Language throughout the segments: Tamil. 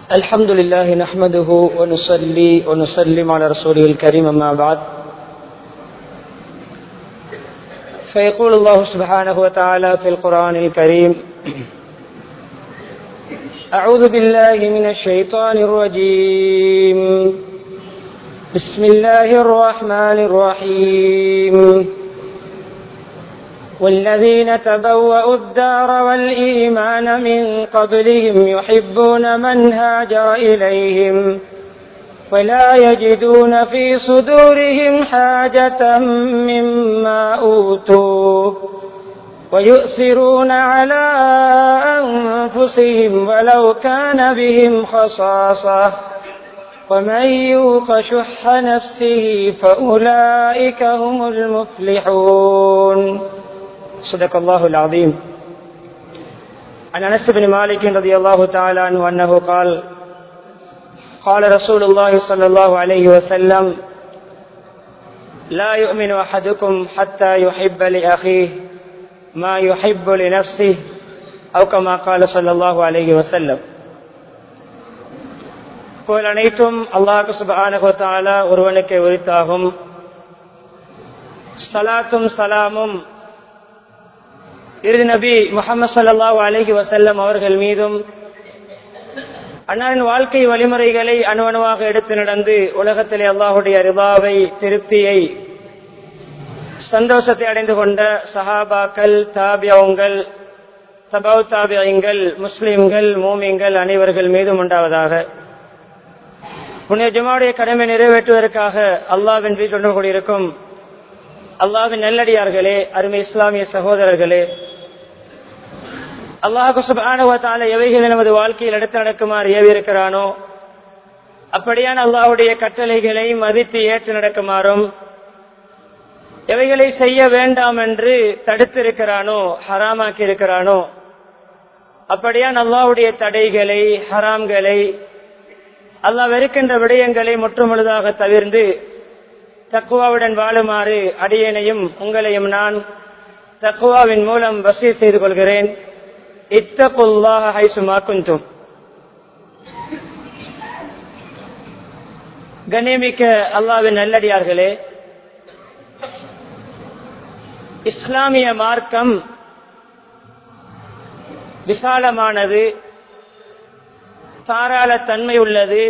الحمد لله نحمده ونصلي ونسلم على رسوله الكريم أما بعد فيقول الله سبحانه وتعالى في القرآن الكريم أعوذ بالله من الشيطان الرجيم بسم الله الرحمن الرحيم والذين تبوأوا الدار والإيمان من قبلهم يحبون من هاجر إليهم ولا يجدون في صدورهم حاجة مما أوتوا ويؤثرون على أنفسهم ولو كان بهم خصاصة ومن يوق شح نفسه فأولئك هم المفلحون صدق الله العظيم عن انس بن مالك رضي الله تعالى عنه انه قال قال رسول الله صلى الله عليه وسلم لا يؤمن احدكم حتى يحب لاخيه ما يحب لنفسه او كما قال صلى الله عليه وسلم புகழ் அனைத்தும் அல்லாஹு சுபானகுத்தாலா ஒருவனுக்கு உரித்தாகும் சலாத்தும் சலாமும் இறுதி நபி முகமது சல்லாஹூ அலஹி வசல்லம் அவர்கள் மீதும் அண்ணாவின் வாழ்க்கை வழிமுறைகளை அணுவணுவாக எடுத்து நடந்து உலகத்திலே அல்லாஹுடைய ரிபாவை திருப்தியை சந்தோஷத்தை அடைந்து கொண்ட சஹாபாக்கள் தாபியங்கள் சபவ் தாபியங்கள் முஸ்லிம்கள் மூமிங்கள் அனைவர்கள் மீதும் உண்டாவதாக புனித ஜமாவுடைய கடமை நிறைவேற்றுவதற்காக அல்லாவின் வீட்டு கொண்டிருக்கும் அல்லாவின் நல்லடியார்களே அருமை இஸ்லாமிய சகோதரர்களே அல்லாஹு சுபானுவத்தால எவைகளை நமது வாழ்க்கையில் எடுத்து நடக்குமாறு ஏவி இருக்கிறானோ அப்படியான அல்லாஹுடைய கட்டளைகளை மதித்து ஏற்று நடக்குமாறும் எவைகளை செய்ய வேண்டாம் என்று தடுத்திருக்கிறானோ ஹராமாக்கி இருக்கிறானோ அப்படியான் அல்லாஹுடைய தடைகளை ஹராம்களை அல்லாஹ் வெறுக்கின்ற விடயங்களை முற்றுமுழுதாக தவிர்ந்து தக்குவாவுடன் வாழுமாறு அடியனையும் உங்களையும் நான் தக்குவாவின் மூலம் வசதி செய்து கொள்கிறேன் இத்தகுல்லாக ஹைசுமா குந்தும் கண்ணியமிக்க அல்லாவின் நல்லடியார்களே இஸ்லாமிய மார்க்கம் விசாலமானது தாராள தன்மை உள்ளது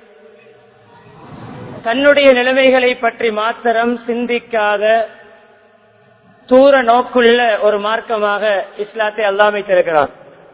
தன்னுடைய நிலைமைகளை பற்றி மாத்திரம் சிந்திக்காத தூர நோக்குள்ள ஒரு மார்க்கமாக இஸ்லாத்தை அல்லாமைத்திருக்கிறார்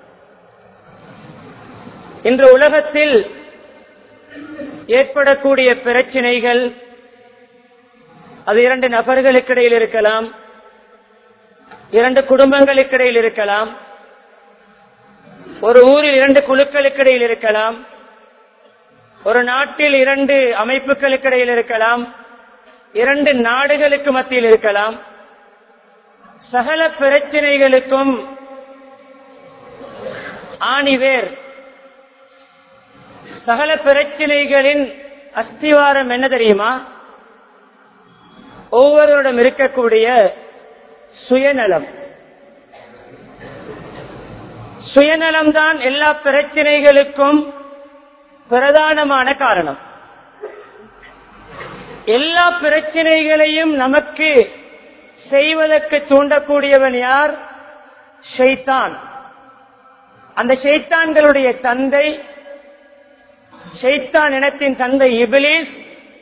இன்று உலகத்தில் ஏற்படக்கூடிய பிரச்சினைகள் அது இரண்டு நபர்களுக்கிடையில் இருக்கலாம் இரண்டு குடும்பங்களுக்கிடையில் இருக்கலாம் ஒரு ஊரில் இரண்டு குழுக்களுக்கிடையில் இருக்கலாம் ஒரு நாட்டில் இரண்டு அமைப்புகளுக்கு இடையில் இருக்கலாம் இரண்டு நாடுகளுக்கு மத்தியில் இருக்கலாம் சகல பிரச்சனைகளுக்கும் ஆணிவேர் சகல பிரச்சனைகளின் அஸ்திவாரம் என்ன தெரியுமா ஒவ்வொருவரிடம் இருக்கக்கூடிய சுயநலம் சுயநலம்தான் எல்லா பிரச்சனைகளுக்கும் பிரதானமான காரணம் எல்லா பிரச்சனைகளையும் நமக்கு செய்வதற்கு தூண்டக்கூடியவன் யார் ஷைத்தான் அந்த ஷைத்தான்களுடைய தந்தை ஷைத்தான் இனத்தின் தந்தை இபிலிஸ்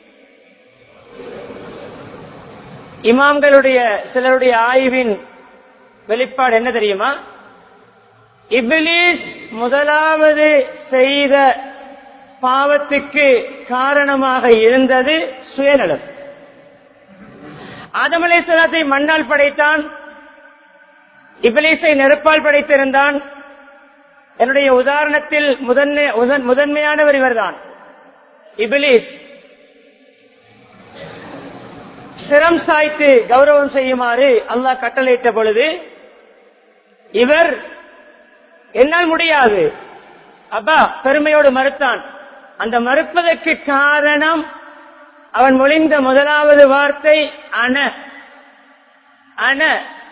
இமாம்களுடைய சிலருடைய ஆய்வின் வெளிப்பாடு என்ன தெரியுமா இபிலிஸ் முதலாவது செய்த பாவத்துக்கு காரணமாக இருந்தது சுயநலம் ஆதமலேஸ்வரத்தை மண்ணால் படைத்தான் இபிலேசை நெருப்பால் படைத்திருந்தான் என்னுடைய உதாரணத்தில் முதன்மை முதன்மையானவர் இவர்தான் இபிலிஸ் சிரம் சாய்த்து கௌரவம் செய்யுமாறு அல்லாஹ் கட்டளையிட்ட பொழுது இவர் என்னால் முடியாது அப்பா பெருமையோடு மறுத்தான் அந்த மறுப்பதற்கு காரணம் அவன் மொழிந்த முதலாவது வார்த்தை அன அன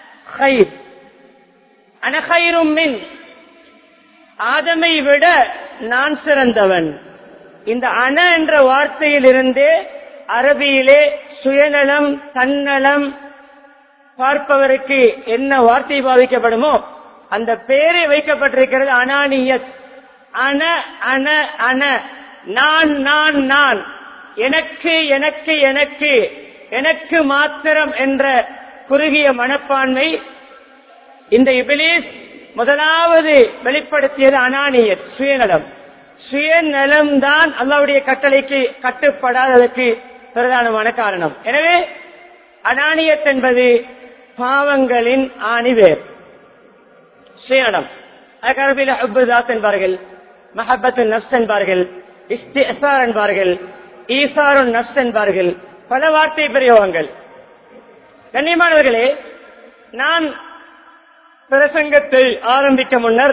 ஹைர் அனஹைரும் மின் ஆதமை விட நான் சிறந்தவன் இந்த அன என்ற வார்த்தையிலிருந்தே அரபியிலே சுயநலம் தன்னலம் பார்ப்பவருக்கு என்ன வார்த்தை பாவிக்கப்படுமோ அந்த பேரே வைக்கப்பட்டிருக்கிறது அனானியத் அன அன அன நான் நான் நான் எனக்கு எனக்கு எனக்கு எனக்கு மாத்திரம் என்ற குறுகிய மனப்பான்மை இந்த இபிலிஸ் முதலாவது வெளிப்படுத்தியது அனானியத் சுயநலம் சுயநலம் தான் அல்லாவுடைய கட்டளைக்கு கட்டுப்படாததற்கு பிரதானமான காரணம் எனவே அனானியத் என்பது பாவங்களின் ஆணிவேர் சுயநலம் அரபில் அபுதாத் என்பார்கள் மஹபத்து நப்ஸ் என்பார்கள் இஸ்திசார் என்பார்கள் ஈசாரு நப்ஸ் என்பார்கள் பல வார்த்தை பிரயோகங்கள் கண்ணியமானவர்களே நான் பிரசங்கத்தை ஆரம்பிக்க முன்னர்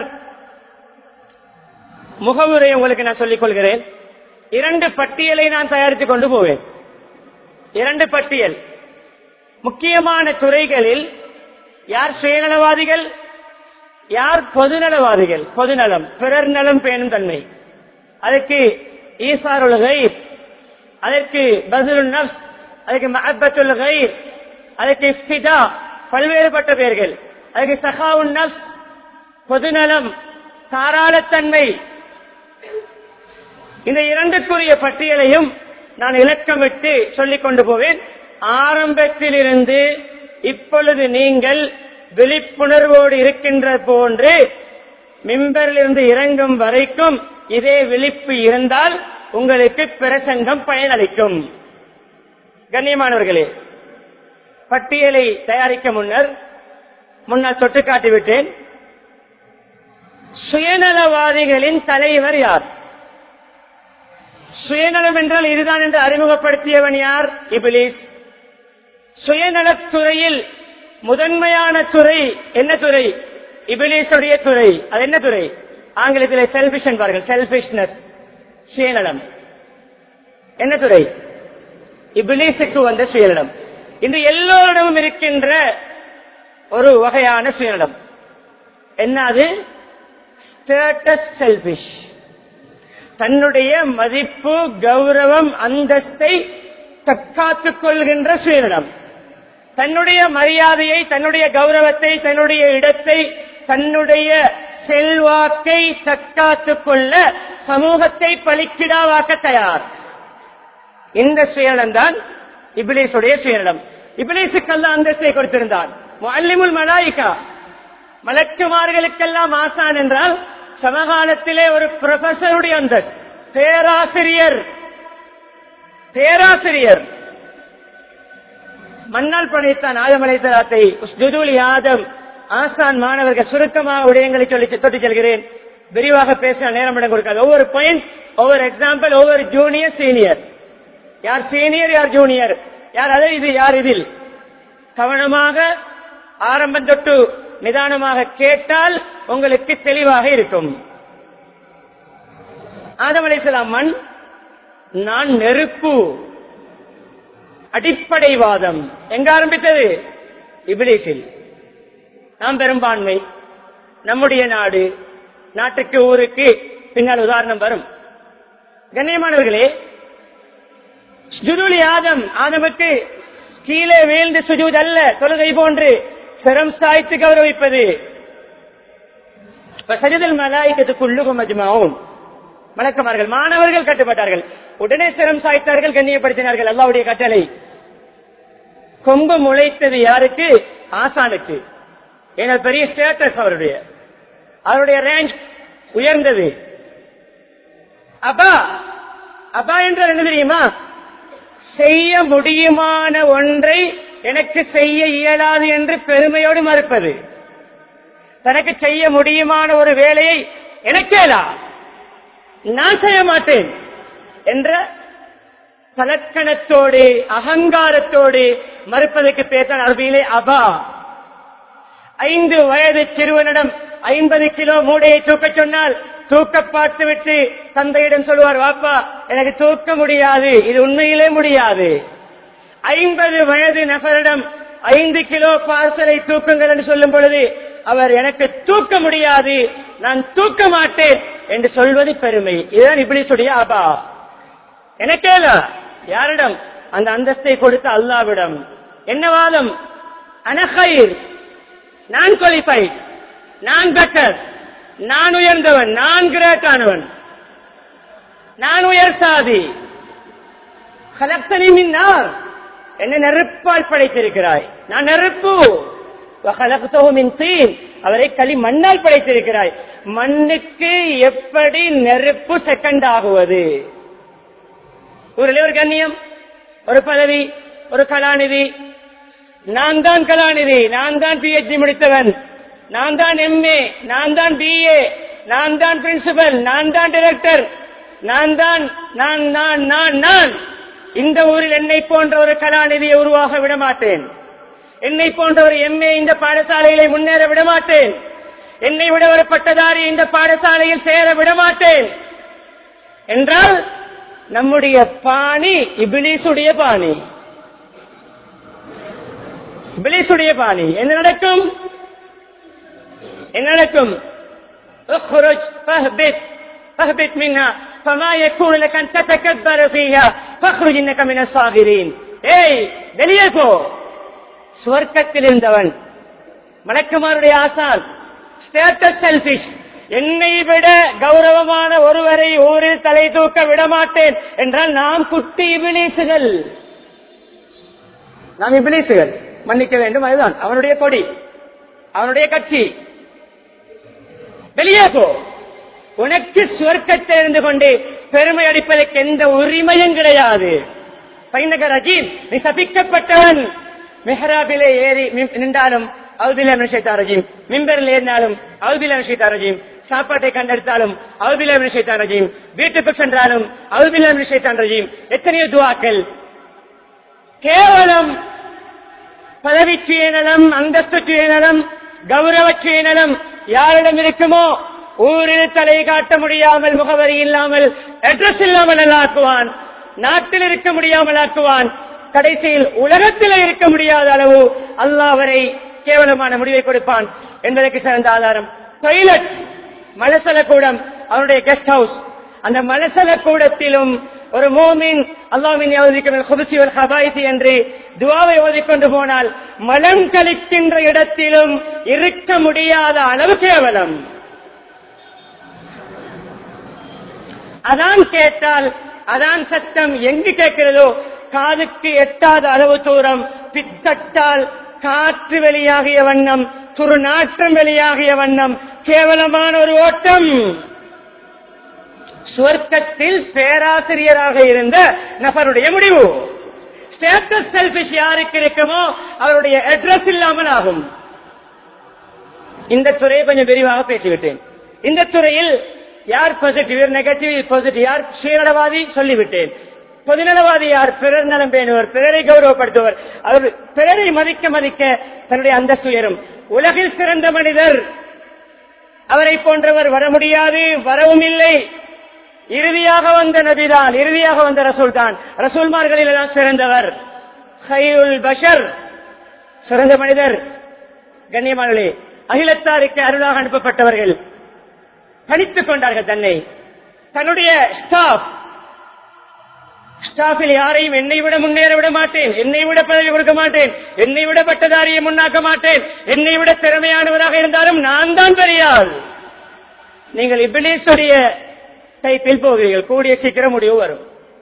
முகவுரை உங்களுக்கு நான் சொல்லிக் கொள்கிறேன் இரண்டு பட்டியலை நான் தயாரித்துக் கொண்டு போவேன் இரண்டு பட்டியல் முக்கியமான துறைகளில் யார் சுயநலவாதிகள் யார் பொதுநலவாதிகள் பொதுநலம் பிறர் நலம் பேணும் தன்மை அதற்கு ஈசாருல் கைர் அதற்கு பசுல் நப்ஸ் அதற்கு மஹபத்துல் கைர் அதற்கு இஃப்திதா பல்வேறுபட்ட பெயர்கள் அதற்கு சஹாவுன் நப்ஸ் பொதுநலம் தாராளத்தன்மை இந்த இரண்டுக்குரிய பட்டியலையும் நான் இலக்கமிட்டு சொல்லிக் கொண்டு போவேன் ஆரம்பத்திலிருந்து இப்பொழுது நீங்கள் விழிப்புணர்வோடு இருக்கின்ற போன்று மிம்பரிலிருந்து இறங்கும் வரைக்கும் இதே விழிப்பு இருந்தால் உங்களுக்கு பிரசங்கம் பயனளிக்கும் கண்ணியமானவர்களே பட்டியலை தயாரிக்க முன்னர் முன்னால் தொட்டு காட்டிவிட்டேன் சுயநலவாதிகளின் தலைவர் யார் சுயநலம் என்றால் இதுதான் என்று அறிமுகப்படுத்தியவன் யார் இபிலிஸ் சுயநலத்துறையில் முதன்மையான துறை என்ன துறை இபிலிஸுடைய துறை அது என்ன துறை ஆங்கிலத்தில் செல்பிஷ் என்பார்கள் செல்பிஷ்னஸ் சுயநலம் என்ன துறை இபிலிஸுக்கு வந்த சுயநலம் இன்று எல்லோரிடமும் இருக்கின்ற ஒரு வகையான சுயநலம் என்ன அது ஸ்டேட்டஸ் செல்பிஷ் தன்னுடைய மதிப்பு கௌரவம் அந்தஸ்தை தற்காத்துக் கொள்கின்ற சுயநலம் தன்னுடைய மரியாதையை தன்னுடைய கௌரவத்தை தன்னுடைய இடத்தை தன்னுடைய செல்வாக்கை தற்காத்துக் கொள்ள சமூகத்தை பலிக்கிடாவாக்க தயார் இந்த சுயநலம் தான் இபிலேசுடைய சுயநலம் இபிலேசுக்கல்ல அந்தஸ்தை கொடுத்திருந்தான் மல்லிமுல் மலாயிகா மலக்குமார்களுக்கெல்லாம் ஆசான் என்றால் சமகாலத்திலே ஒரு புரொஃபசருடைய அந்த பேராசிரியர் பேராசிரியர் மண்ணால் படைத்தான் ஆதம் அலைத்தலாத்தை யாதம் ஆசான் மாணவர்கள் சுருக்கமாக விடயங்களை சொல்லி தொட்டு செல்கிறேன் விரிவாக பேச நேரம் இடம் கொடுக்காது ஒவ்வொரு பாயிண்ட் ஒவ்வொரு எக்ஸாம்பிள் ஒவ்வொரு ஜூனியர் சீனியர் யார் சீனியர் யார் ஜூனியர் யார் அதை இது யார் இதில் கவனமாக ஆரம்பம் தொட்டு நிதானமாக கேட்டால் உங்களுக்கு தெளிவாக இருக்கும் ஆதம் அலைசலாம் மண் நான் நெருப்பு அடிப்படைவாதம் எங்க ஆரம்பித்தது இபிலிசில் நாம் பெரும்பான்மை நம்முடைய நாடு நாட்டுக்கு ஊருக்கு பின்னால் உதாரணம் வரும் கண்ணியமானவர்களே சுஜுலி ஆதம் ஆதமுக்கு கீழே வீழ்ந்து சுஜூத் அல்ல தொழுகை போன்று சிரம் சாய்த்து கௌரவிப்பது சஜிதல் மலாய்க்கத்துக்குள்ளுகும் மஜ்மாவும் மலக்கமார்கள் மாணவர்கள் கட்டுப்பட்டார்கள் உடனே சிரம் சாய்த்தார்கள் கண்ணியப்படுத்தினார்கள் அல்லாவுடைய கட்டளை கொம்பு முளைத்தது யாருக்கு ஆசானுக்கு ஏன்னா பெரிய ஸ்டேட்டஸ் அவருடைய அவருடைய ரேஞ்ச் உயர்ந்தது அப்பா அப்பா என்றால் என்ன தெரியுமா செய்ய முடியுமான ஒன்றை எனக்கு செய்ய இயலாது என்று பெருமையோடு மறுப்பது தனக்கு செய்ய முடியுமான ஒரு வேலையை எனக்கேலா நான் செய்ய மாட்டேன் என்ற தலக்கணத்தோடு அகங்காரத்தோடு மறுப்பதற்கு பேசான் அரபியிலே அபா ஐந்து வயது சிறுவனிடம் ஐம்பது கிலோ மூடையை தூக்க சொன்னால் தூக்க பார்த்து விட்டு தந்தையிடம் சொல்லுவார் வாப்பா எனக்கு தூக்க முடியாது இது உண்மையிலே முடியாது ஐம்பது வயது நபரிடம் ஐந்து கிலோ பார்சலை தூக்குங்கள் என்று சொல்லும் பொழுது அவர் எனக்கு தூக்க முடியாது நான் தூக்க மாட்டேன் என்று சொல்வது பெருமை இதுதான் இபிலிசுடைய ஆபா எனக்கேல யாரிடம் அந்த அந்தஸ்தை கொடுத்த அல்லாவிடம் என்ன வாதம் அனகயிர் நான் குவாலிஃபைட் நான் பெட்டர் நான் உயர்ந்தவன் நான் கிரேட் ஆனவன் நான் உயர் சாதி கலப்தனி மின்னார் என்ன நெருப்பால் படைத்திருக்கிறாய் நான் நெருப்பு وخلقته من طين. அவரை களி மண்ணால் படைத்திருக்கிறாய் மண்ணுக்கு எப்படி நெருப்பு செகண்ட் ஆகுவது ஊரில் ஒரு கண்ணியம் ஒரு பதவி ஒரு கலாநிதி நான் தான் கலாநிதி நான் தான் பிஹெச்டி முடித்தவன் நான் தான் எம்ஏ நான் தான் பிஏ நான் தான் பிரின்சிபல் நான் தான் டைரக்டர் நான் தான் நான் நான் நான் நான் இந்த ஊரில் என்னை போன்ற ஒரு கலாநிதியை உருவாக விட மாட்டேன் என்னை போன்ற ஒரு எம்ஏ இந்த பாடசாலையிலே முன்னேற விட மாட்டேன் என்னை விட ஒரு பட்டதாரி இந்த பாடசாலையில் சேர விட மாட்டேன் என்றால் நம்முடைய பாணி இபிலிசுடைய பாணி இபிலிசுடைய பாணி என்ன நடக்கும் என்ன நடக்கும் اخرج فاهبط فاهبط منها فما يكون لك ان تتكبر فيها فاخرج انك من الصاغرين ஏய் வெளியே போ சுவர்க்கத்தில் இருந்தவன் மலக்குமாருடைய ஆசான் ஸ்டேட்டஸ் செல்பிஷ் என்னை விட கௌரவமான ஒருவரை ஊரில் தலை தூக்க விடமாட்டேன் என்றால் நாம் குட்டி இபிலீசுகள் நாம் இபிலீசுகள் மன்னிக்க வேண்டும் அதுதான் அவனுடைய கொடி அவனுடைய கட்சி வெளியே போ உனக்கு சுவர்க்கத்தை இருந்து கொண்டு பெருமை அடிப்பதற்கு எந்த உரிமையும் கிடையாது பைனக ரஜீம் நீ சபிக்கப்பட்டவன் மெஹராபிலே ஏறி மிம்- நின்றாலும் அவுதில நிஷேத்தா ரஜீம் மிம்பரில் ஏறினாலும் அவுதில நிஷேத்தா ரஜீம் சாப்பாட்டை கண்டெடுத்தாலும் அவுதில நிஷேத்தா ரஜீம் வீட்டுக்கு சென்றாலும் அவுதில நிஷேத்தான் ரஜீம் எத்தனையோ துவாக்கள் கேவலம் பதவி சுயநலம் அந்தஸ்து சுயநலம் கௌரவ சுயநலம் யாரிடம் இருக்குமோ ஊரில் தலை காட்ட முடியாமல் முகவரி இல்லாமல் அட்ரஸ் இல்லாமல் ஆக்குவான் நாட்டில் இருக்க முடியாமல் ஆக்குவான் கடைசியில் உலகத்தில் இருக்க முடியாத அளவு அல்லாஹ் அவரை கேவலமான முடிவை கொடுப்பான் என்பதற்கு சிறந்த ஆதாரம் டொய்லெட் மலசல கூடம் அவருடைய கெஸ்ட் ஹவுஸ் அந்த மலசல கூடத்திலும் ஒரு மோமின் அல்லாமின் குதிசி ஒரு ஹபாயிசி என்று துவாவை ஓதிக்கொண்டு போனால் மலம் கழிக்கின்ற இடத்திலும் இருக்க முடியாத அளவு கேவலம் அதான் கேட்டால் அதான் சத்தம் எங்கு கேட்கிறதோ காதுக்கு எட்டாத அளவு தூரம் பித்தட்டால் காற்று வெளியாகிய வண்ணம் துருநாற்றம் வெளியாகிய வண்ணம் கேவலமான ஒரு ஓட்டம் சுவர்க்கத்தில் பேராசிரியராக இருந்த நபருடைய முடிவு ஸ்டேட்டஸ் செல்பிஷ் யாருக்கு இருக்குமோ அவருடைய அட்ரஸ் இல்லாமல் ஆகும் இந்த துறையை கொஞ்சம் விரிவாக பேசிவிட்டேன் இந்த துறையில் யார் பாசிட்டிவ் நெகட்டிவ் பாசிட்டிவ் யார் சுயநலவாதி சொல்லிவிட்டேன் பொதுநலவாதி யார் பிறர் நலம் பேணுவர் பிறரை கௌரவப்படுத்துவர் அவர் பிறரை மதிக்க மதிக்க தன்னுடைய அந்தஸ்து உயரும் உலகில் சிறந்த மனிதர் அவரை போன்றவர் வர முடியாது வரவும் இல்லை இறுதியாக வந்த நபிதான் இறுதியாக வந்த ரசூல் தான் ரசூல்மார்களில் எல்லாம் சிறந்தவர் ஹைருல் பஷர் சிறந்த மனிதர் கண்ணியமானே அகிலத்தாருக்கு அருளாக அனுப்பப்பட்டவர்கள் தனித்துக் கொண்டார்கள் தன்னை தன்னுடைய ஸ்டாஃப் ஸ்டாஃபில் யாரையும் என்னை விட முன்னேற விட மாட்டேன் என்னை விட பதவி கொடுக்க மாட்டேன் என்னை விட பட்டதாரியை முன்னாக்க மாட்டேன் என்னை விட திறமையானவராக இருந்தாலும் நான் தான் பெரியாள் நீங்கள் இபிலேஸ்வரிய டைப்பில் போகிறீர்கள் கூடிய சீக்கிரம் முடிவு வரும்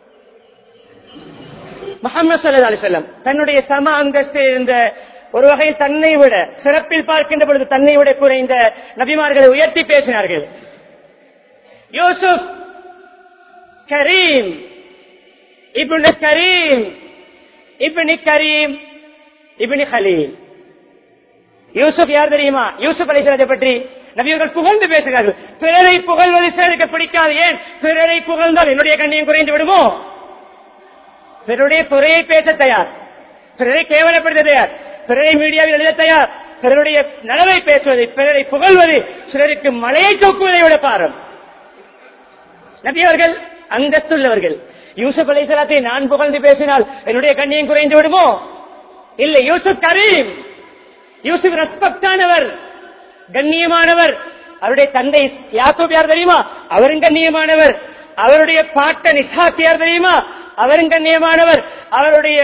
முகமது சல்லா அலிசல்லம் தன்னுடைய சம அந்தஸ்து இருந்த ஒரு வகையில் தன்னை விட சிறப்பில் பார்க்கின்ற பொழுது தன்னை விட குறைந்த நபிமார்களை உயர்த்தி பேசினார்கள் யூசுப் கரீம் இப்னு கரீம் இப்னி கரீம் இப்னி ஹலீல் யூசுப் யார் தெரியுமா யூசுப் அலிசலத்தை பற்றி நபியர்கள் புகழ்ந்து பேசுகிறார்கள் பிறரை புகழ்வது சிலருக்கு பிடிக்காது ஏன் பிறரை புகழ்ந்தால் என்னுடைய கண்ணியம் குறைந்து விடுமோ பிறருடைய குறையை பேச தயார் பிறரை கேவலப்படுத்த தயார் பிறரை மீடியாவில் எழுத தயார் பிறருடைய நலவை பேசுவது பிறரை புகழ்வது சிலருக்கு மலையை தூக்குவதை விட பாரம் நபியவர்கள் அந்தஸ்துள்ளவர்கள் யூசுப் அலிசலாத்தை நான் புகழ்ந்து பேசினால் என்னுடைய கண்ணியம் குறைந்து விடுமோ இல்லை யூசுப் கரீம் யூசுப் ரெஸ்பெக்ட் ஆனவர் கண்ணியமானவர் அவருடைய தந்தை யாக்கூப் யார் தெரியுமா அவரும் கண்ணியமானவர் அவருடைய பாட்டன் இஸ்ஹாக் யார் தெரியுமா அவரும் கண்ணியமானவர் அவருடைய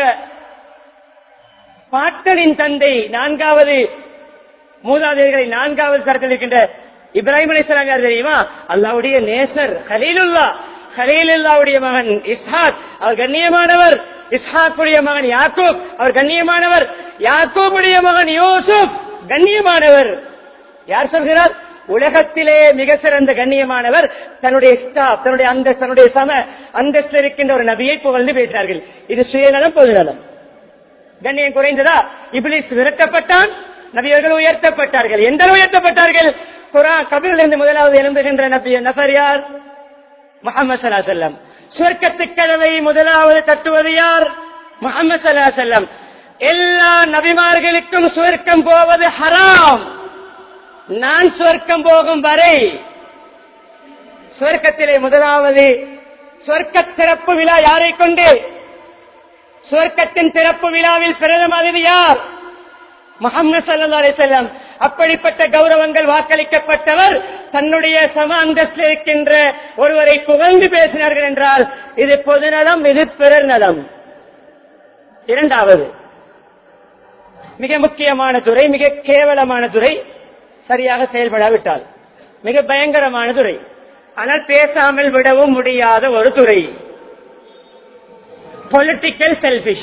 பாட்டனின் தந்தை நான்காவது மூதாதையர்களை நான்காவது சரத்தில் இருக்கின்ற இப்ராஹிம் அலிஸ்லாம் யார் தெரியுமா அல்லாவுடைய நேசர் ஹலீலுல்லா ஹலீலுல்லாவுடைய மகன் இஸ்ஹாக் அவர் கண்ணியமானவர் இஸ்ஹாக்குடைய மகன் யாக்கூப் அவர் கண்ணியமானவர் யாக்கூபுடைய மகன் யூசுப் கண்ணியமானவர் யார் சொல்கிறார் உலகத்திலே மிக சிறந்த கண்ணியமானவர் தன்னுடைய ஸ்டாப் தன்னுடைய அந்த தன்னுடைய சம அந்தஸ்து இருக்கின்ற ஒரு நபியை புகழ்ந்து பேசினார்கள் இது சுயநலம் பொதுநலம் கண்ணியம் குறைந்ததா இபிலிஸ் விரட்டப்பட்டான் நபியர்கள் உயர்த்தப்பட்டார்கள் எந்த அளவு உயர்த்தப்பட்டார்கள் குரான் கபிலிருந்து முதலாவது எழும்புகின்ற நபி நபர் யார் முகமது சல்லா செல்லம் சுவர்க்கத்து கதவை முதலாவது தட்டுவது யார் முகமது சல்லா செல்லம் எல்லா நபிமார்களுக்கும் சுவர்க்கம் போவது ஹராம் நான் சுவர்க்கம் போகும் வரை சுவர்க்கத்திலே முதலாவது சுவர்க்க திறப்பு விழா யாரை கொண்டு சுவர்க்கத்தின் திறப்பு விழாவில் பிரதம அதிதி யார் முகமது சல்லா அலிசல்லாம் அப்படிப்பட்ட கௌரவங்கள் வாக்களிக்கப்பட்டவர் தன்னுடைய சம அந்தஸ்தில் இருக்கின்ற ஒருவரை புகழ்ந்து பேசினார்கள் என்றால் இது பொதுநலம் இது பிறர் நலம் இரண்டாவது மிக முக்கியமான துறை மிக கேவலமான துறை சரியாக செயல்படாவிட்டால் மிக பயங்கரமான துறை ஆனால் பேசாமல் விடவும் முடியாத ஒரு துறை பொலிட்டிக்கல் செல்பிஷ்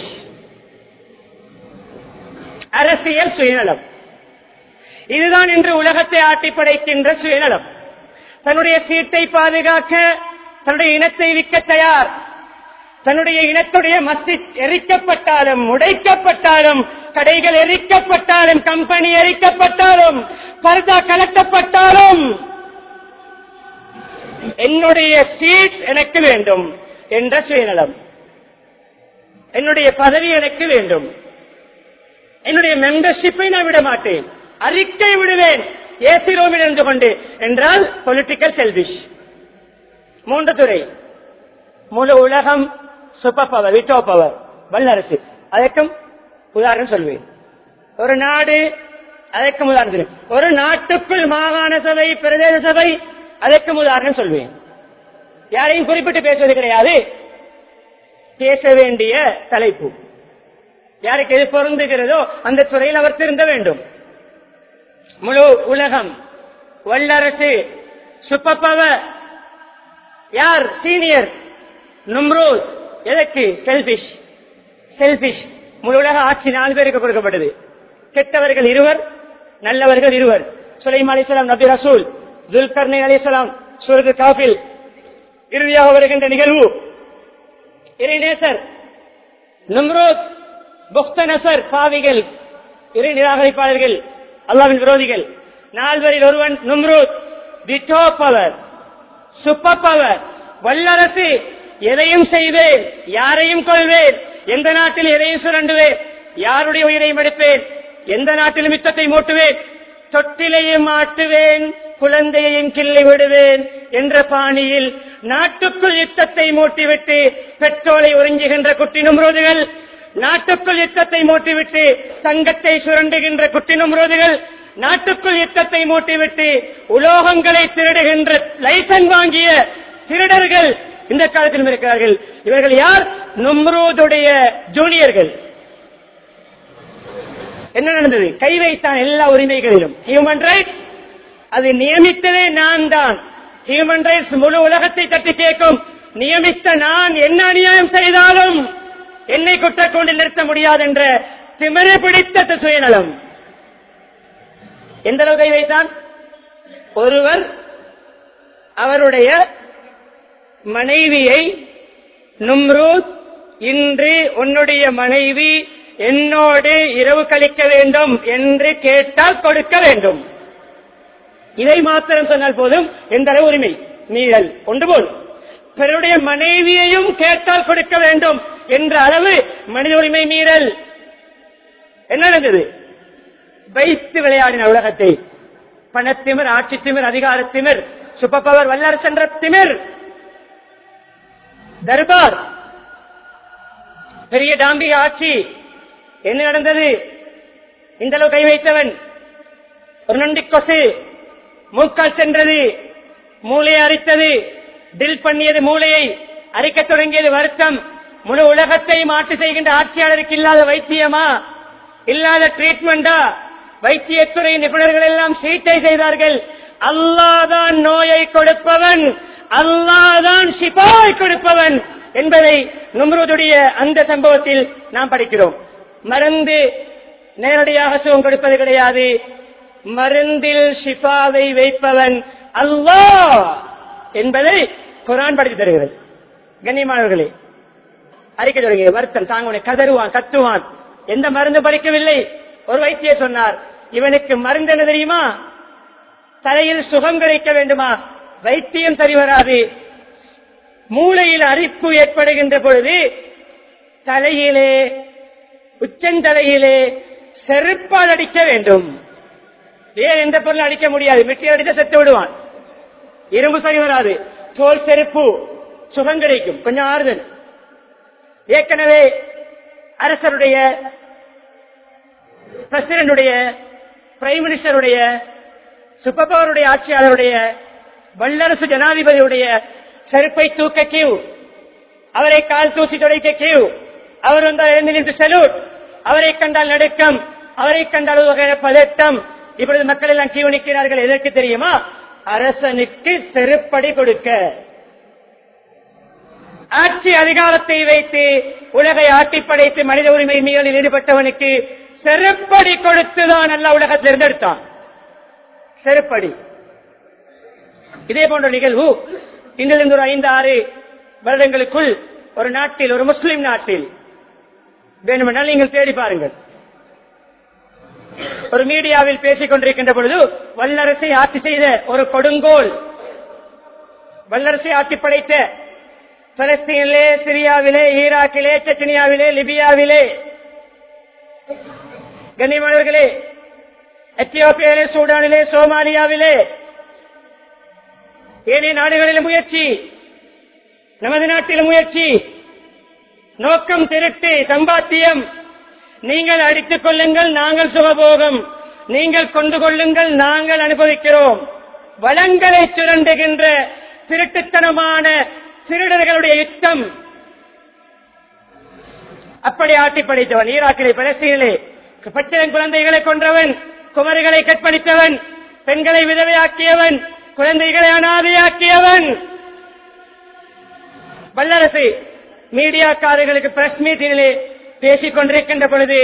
அரசியல் சுயநலம் இதுதான் இன்று உலகத்தை ஆட்டி படைக்கின்ற சுயநலம் தன்னுடைய சீட்டை பாதுகாக்க தன்னுடைய இனத்தை விற்க தயார் தன்னுடைய இனத்துடைய மஸ்ஜித் எரிக்கப்பட்டாலும் உடைக்கப்பட்டாலும் கடைகள் எரிக்கப்பட்டாலும் கம்பெனி எரிக்கப்பட்டாலும் பர்தா கலட்டப்பட்டாலும் என்னுடைய சீட் எனக்கு வேண்டும் என்ற சுயநலம் என்னுடைய பதவி எனக்கு வேண்டும் என்னுடைய மெம்பர்ஷிப்பை நான் விட மாட்டேன் அறிக்கை விடுவேன் ஏசி ரோமில் இருந்து கொண்டு என்றால் பொலிட்டிக்கல் செல்விஷ் மூன்று துறை முழு உலகம் சூப்பர் பவர் விட்டோ பவர் வல்லரசு அதற்கும் உதாரணம் சொல்வேன் ஒரு நாடு அதற்கும் உதாரணம் சொல்வேன் ஒரு நாட்டுக்குள் மாகாண சபை பிரதேச சபை அதற்கும் உதாரணம் சொல்வேன் யாரையும் குறிப்பிட்டு பேசுவது கிடையாது பேச வேண்டிய தலைப்பு யாருக்கு எது பொருந்துகிறதோ அந்த துறையில் அவர் திருந்த வேண்டும் முழு உலகம் வல்லரசு சூப்பர் பவர் யார் சீனியர் நும்ரோஸ் எதற்கு செல்பிஷ் செல்பிஷ் முழு உலக ஆட்சி நாலு பேருக்கு கொடுக்கப்பட்டது கெட்டவர்கள் இருவர் நல்லவர்கள் இருவர் சுலைம் அலிசலாம் நபி ரசூல் ஜுல்கர்னை அலிசலாம் சுரது காபில் இறுதியாக வருகின்ற நிகழ்வு இறைநேசர் நும்ரோத் புக்தனசர் பாவிகள் இறை நிராகரிப்பாளர்கள் அல்லாவின் விரோதிகள் நால்வரில் ஒருவன் நும்ரூத் விட்டோ பவர் சுப்பர் பவர் வல்லரசு எதையும் செய்வேன் யாரையும் கொள்வேன் எந்த நாட்டில் எதையும் சுரண்டுவேன் யாருடைய உயிரையும் எடுப்பேன் எந்த நாட்டிலும் யுத்தத்தை மூட்டுவேன் தொட்டிலையும் ஆட்டுவேன் குழந்தையையும் கிள்ளி விடுவேன் என்ற பாணியில் நாட்டுக்குள் யுத்தத்தை மூட்டிவிட்டு பெட்ரோலை உறிஞ்சுகின்ற குட்டி நும்ரோதுகள் நாட்டுக்குள் யுத்தத்தை மூட்டிவிட்டு தங்கத்தை சுரண்டுகின்ற குட்டி நும்ரோதுகள் நாட்டுக்குள் யுத்தத்தை மூட்டிவிட்டு உலோகங்களை திருடுகின்ற லைசன் வாங்கிய திருடர்கள் இந்த காலத்திலும் இருக்கிறார்கள் இவர்கள் யார் நும்ரூதுடைய ஜூனியர்கள் என்ன நடந்தது கை வைத்தான் எல்லா உரிமைகளிலும் ஹியூமன் ரைட்ஸ் அது நியமித்ததே நான் தான் ஹியூமன் ரைட்ஸ் முழு உலகத்தை தட்டி கேட்கும் நியமித்த நான் என்ன அநியாயம் செய்தாலும் என்னை குற்றம் கொண்டு நிறுத்த முடியாது என்ற திமிரு பிடித்த சுயநலம் எந்த அளவு கை வைத்தான் ஒருவர் அவருடைய மனைவியை நும்ரூத் இன்று உன்னுடைய மனைவி என்னோடு இரவு கழிக்க வேண்டும் என்று கேட்டால் கொடுக்க வேண்டும் இதை மாத்திரம் சொன்னால் போதும் எந்த அளவு உரிமை மீறல் ஒன்று போல் பிறருடைய மனைவியையும் கேட்டால் கொடுக்க வேண்டும் என்ற அளவு மனித உரிமை மீறல் என்ன நடந்தது வைத்து விளையாடின உலகத்தை பணத்திமிர் ஆட்சி திமிர் அதிகார திமிர் சூப்பர் பவர் வல்லரசு என்ற திமிர் தர்பார் பெரிய டாம்பிக ஆட்சி என்ன நடந்தது இந்த அளவு கை வைத்தவன் ஒரு நொண்டி கொசு மூக்கால் சென்றது மூளையை அரித்தது டில் பண்ணியது மூளையை அரிக்க தொடங்கியது வருத்தம் முழு உலகத்தை மாற்று செய்கின்ற ஆட்சியாளருக்கு இல்லாத வைத்தியமா இல்லாத ட்ரீட்மெண்டா வைத்தியத்துறை நிபுணர்கள் எல்லாம் சீட்டை செய்தார்கள் அல்லாதான் நோயை கொடுப்பவன் அல்லாதான் சிபாய் கொடுப்பவன் என்பதை நும்ருதுடைய அந்த சம்பவத்தில் நாம் படிக்கிறோம் மருந்து நேரடியாக சுகம் கொடுப்பது கிடையாது மருந்தில் ஷிஃபாவை வைப்பவன் அல்லாஹ் என்பதை குரான் படித்து தருகிறது கண்ணியமானவர்களே அறிக்கை தொடங்கிய வருத்தம் தாங்க கதறுவான் கத்துவான் எந்த மருந்து படிக்கவில்லை ஒரு வைத்தியர் சொன்னார் இவனுக்கு மருந்து என்ன தெரியுமா தலையில் சுகம் கிடைக்க வேண்டுமா வைத்தியம் சரி வராது மூளையில் அரிப்பு ஏற்படுகின்ற பொழுது தலையிலே உச்சந்தலையிலே செருப்பால் அடிக்க வேண்டும் வேறு எந்த பொருள் அடிக்க முடியாது வெட்டி அடித்த செத்து விடுவான் இரும்பு சரி வராது தோல் செருப்பு சுகம் கிடைக்கும் கொஞ்சம் ஆறுதல் ஏற்கனவே அரசருடைய பிரசிடண்டுடைய பிரைம் மினிஸ்டருடைய சுப்பபவருடைய ஆட்சியாளருடைய வல்லரசு ஜனாதிபதியுடைய செருப்பை தூக்க கியூ அவரை கால் தூசி துடைக்க கியூ அவர் வந்தால் எழுந்து நின்று செலூட் அவரை கண்டால் நடுக்கம் அவரை கண்டால் ஒரு வகையான பதட்டம் இப்பொழுது மக்கள் எல்லாம் கியூ நிற்கிறார்கள் எதற்கு தெரியுமா அரசனுக்கு செருப்படி கொடுக்க ஆட்சி அதிகாரத்தை வைத்து உலகை ஆட்டி படைத்து மனித உரிமை மீறலில் ஈடுபட்டவனுக்கு செருப்படி கொடுத்துதான் நல்ல உலகத்தில் இருந்தெடுத்தான் செருப்படி இதே போன்ற நிகழ்வு இன்றிலிருந்து ஒரு ஐந்து ஆறு வருடங்களுக்குள் ஒரு நாட்டில் ஒரு முஸ்லிம் நாட்டில் வேண்டுமென்றால் நீங்கள் தேடி பாருங்கள் ஒரு மீடியாவில் பேசிக் கொண்டிருக்கின்ற பொழுது வல்லரசை ஆட்சி செய்த ஒரு கொடுங்கோல் வல்லரசை ஆட்சி படைத்த பலஸ்தீனிலே சிரியாவிலே ஈராக்கிலே செச்சனியாவிலே லிபியாவிலே கண்ணியமானவர்களே எத்தியோப்பியாவிலே சூடானிலே சோமாலியாவிலே ஏனைய நாடுகளில் முயற்சி நமது நாட்டில் முயற்சி நோக்கம் திருட்டு சம்பாத்தியம் நீங்கள் அடித்துக் கொள்ளுங்கள் நாங்கள் சுகபோகம் நீங்கள் கொண்டு கொள்ளுங்கள் நாங்கள் அனுபவிக்கிறோம் வளங்களை சுரண்டுகின்ற திருட்டுத்தனமான திருடர்களுடைய யுத்தம் அப்படி ஆட்டி படைத்தவன் ஈராக்கிலே பலஸ்தீனிலே பச்சளம் குழந்தைகளை கொன்றவன் குமரிகளை கற்பழித்தவன் பெண்களை விதவையாக்கியவன் குழந்தைகளை அனாதையாக்கியவன் வல்லரசு மீடியாக்காரர்களுக்கு பிரஸ் மீட்டிங்கிலே பேசிக் கொண்டிருக்கின்ற பொழுது